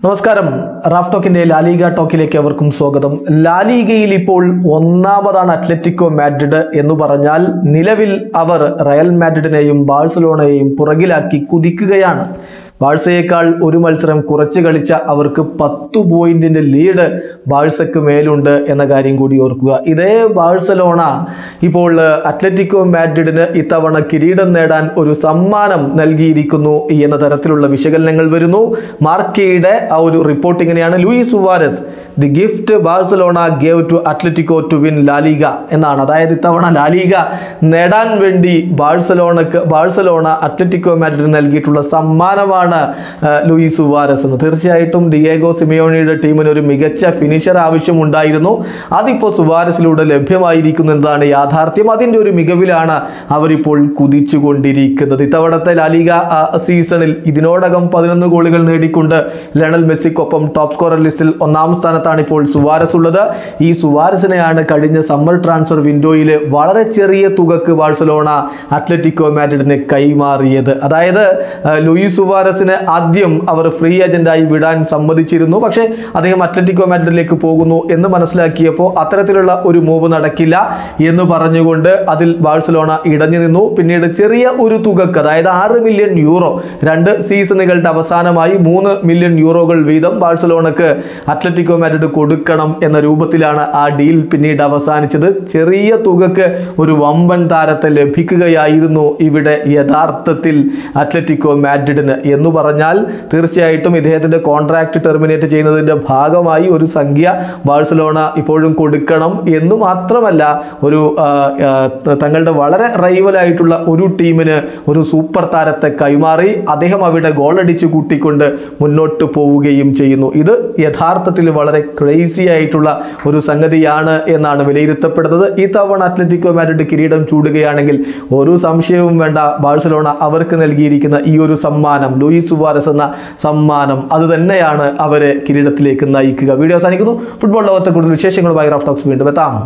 നമസ്കാരം Raf ടോക്കിന്റെ La Liga ടോക്കിലേക്ക് അവർക്കും സ്വാഗതം ലാലിഗയിൽ ഇപ്പോൾ ഒന്നാമതാണ് അത്ലറ്റിക്കോ മാഡ്രിഡ് എന്ന് പറഞ്ഞാൽ നിലവിൽ അവർ റയൽ മാഡ്രിഡിനെയും ബാഴ്സലോണയെയും പുറകിലാക്കി കുതിക്കുകയാണ് ബാഴ്സയേക്കാൾ ഒരു മത്സരം കുറച്ച് കളിച്ച അവർക്ക് പത്തു പോയിന്റിന്റെ ലീഡ് ബാഴ്സയ്ക്ക് മേലുണ്ട് എന്ന കാര്യം കൂടി ഓർക്കുക ഇതേ ബാഴ്സലോണ ഇപ്പോൾ അത്ലറ്റിക്കോ മാഡ്രിഡിന് ഇത്തവണ കിരീടം നേടാൻ ഒരു സമ്മാനം നൽകിയിരിക്കുന്നു എന്ന തരത്തിലുള്ള വിശകലനങ്ങൾ വരുന്നു മാർക്കയുടെ ആ ഒരു റിപ്പോർട്ട് ഇങ്ങനെയാണ് Luis Suarez the gift Barcelona gave to Atletico to win La Liga എന്നാണ് അതായത് ഇത്തവണ ലാലിഗ നേടാൻ വേണ്ടി ബാഴ്സലോണക്ക് ബാഴ്സലോണ അത്ലറ്റിക്കോ മാഡ്രിഡിന് നൽകിയിട്ടുള്ള സമ്മാനമാണ് ആ, ലൂയിസ് സുവാരസ് എന്ന് തീർച്ചയായിട്ടും ഡിയേഗോ സിമിയോണിയുടെ ടീമിന് ഒരു മികച്ച ഫിനിഷർ ആവശ്യമുണ്ടായിരുന്നു അതിപ്പോൾ സുവാരസിലൂടെ ലഭ്യമായിരിക്കുന്നു എന്നതാണ് യാഥാർത്ഥ്യം അതിൻ്റെ ഒരു മികവിലാണ് അവരിപ്പോൾ കുതിച്ചുകൊണ്ടിരിക്കുന്നത് ഇത്തവണത്തെ ലാലിഗ ആ, സീസണിൽ ഇതിനോടകം പതിനൊന്ന് ഗോളുകൾ നേടിക്കൊണ്ട് ലയണൽ മെസ്സിക്കൊപ്പം ടോപ്പ് സ്കോറർ ലിസ്റ്റിൽ ഒന്നാം സ്ഥാനത്താണ് ഇപ്പോൾ സുവാരസ് ഉള്ളത് ഈ സുവാരസിനെയാണ് കഴിഞ്ഞ സമ്മർ ട്രാൻസ്ഫർ വിൻഡോയിൽ വളരെ ചെറിയ തുകക്ക് ബാഴ്സലോണ അത്ലറ്റിക്കോ മാഡ്രിഡിന് കൈമാറിയത് അതായത് ആ, ലൂയിസ് സുവാരസിന് ആദ്യം അവർ ഫ്രീ ഏജന്റായി വിടാൻ സമ്മതിച്ചിരുന്നു പക്ഷേ അദ്ദേഹം അത്ലറ്റിക്കോ മാഡ്രിഡിലേക്ക് പോകുന്നു എന്ന് മനസ്സിലാക്കിയപ്പോൾ അത്തരത്തിലുള്ള ഒരു മൂവ് നടക്കില്ല എന്ന് പറഞ്ഞുകൊണ്ട് അതിൽ ബാഴ്സലോണ ഇടഞ്ഞു നിന്നു പിന്നീട് ചെറിയ ഒരു തുകക്ക് അതായത് ആറ് മില്യൺ യൂറോ രണ്ട് സീസണുകളുടെ അവസാനമായി മൂന്ന് മില്യൺ യൂറോകൾ വീതം ബാഴ്സലോണക്ക് അത്ലറ്റിക്കോ മാഡ്രിഡ് കൊടുക്കണം എന്ന രൂപത്തിലാണ് ആ ഡീൽ പിന്നീട് അവസാനിച്ചത് ചെറിയ തുകക്ക് ഒരു വമ്പൻ താരത്തെ ലഭിക്കുകയായിരുന്നു ഇവിടെ യഥാർത്ഥത്തിൽ അത്ലറ്റിക്കോ മാഡ്രിഡിന് എന്ന് പറഞ്ഞാൽ തീർച്ചയായിട്ടും ഇദ്ദേഹത്തിന്റെ കോൺട്രാക്ട് ടെർമിനേറ്റ് ചെയ്യുന്നതിന്റെ ഭാഗമായി ഒരു സംഖ്യ ബാഴ്സലോണ ഇപ്പോഴും കൊടുക്കണം എന്ന് മാത്രമല്ല ഒരു ആ, ആ, തങ്ങളുടെ വളരെ റൈവലായിട്ടുള്ള ഒരു ടീമിന് ഒരു സൂപ്പർ താരത്തെ കൈമാറി അദ്ദേഹം അവിടെ ഗോളടിച്ച് കൂട്ടിക്കൊണ്ട് മുന്നോട്ട് പോവുകയും ചെയ്യുന്നു ഇത് യഥാർത്ഥത്തിൽ വളരെ ക്രേസി ആയിട്ടുള്ള ഒരു സംഗതിയാണ് എന്നാണ് വിലയിരുത്തപ്പെടുന്നത് ഈ തവണ അത്ലറ്റിക്കോ മാഡ്രിഡ് കിരീടം ചൂടുകയാണെങ്കിൽ ഒരു സംശയവും വേണ്ട ബാഴ്സലോണ അവർക്ക് നൽകിയിരിക്കുന്ന ഈ ഒരു സമ്മാനം ലൂയിസ് സുവാരസ് എന്ന സമ്മാനം അത് തന്നെയാണ് അവരെ കിരീടത്തിലേക്ക് നയിക്കുക വീഡിയോ അവസാനിക്കുന്നു ഫുട്ബോൾ ലോകത്തെ കൂടുതൽ വിശേഷങ്ങളുമായി റാഫ് ടോക്സ് വീണ്ടും എത്താം